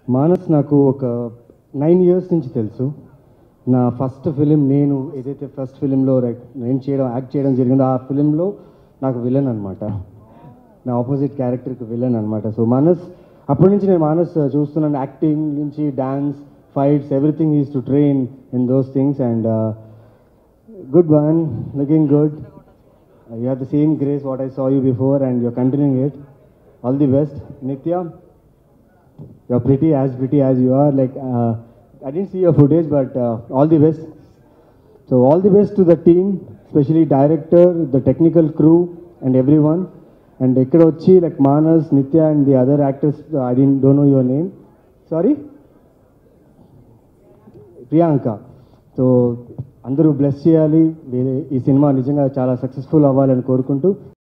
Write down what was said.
మానస్ నాకు ఒక nine years నుంచి తెలుసు నా ఫస్ట్ ఫిలిం నేను ఏదైతే ఫస్ట్ ఫిలింలో నేను చేయడం యాక్ట్ చేయడం జరిగిందో ఆ ఫిలింలో నాకు విలన్ అనమాట నా ఆపోజిట్ క్యారెక్టర్కి విలన్ అనమాట సో మానస్ అప్పటి నుంచి నేను మానస్ చూస్తున్నాను యాక్టింగ్ నుంచి dance fights everything is to train in those things and good one looking good you have the same grace what I saw you before and your continuing it all the best Nithya you're pretty as pretty as you are like uh, i didn't see your footage but uh, all the best so all the best to the team especially director the technical crew and everyone and ఇక్కడ వచ్చి like manas nitya and the other actors uh, i didn't don't know your name sorry Priyanka so అందరూ bless చేయాలి వేరే ఈ cinema నిజంగా చాలా successful అవ్వాలని కోరుకుంటూ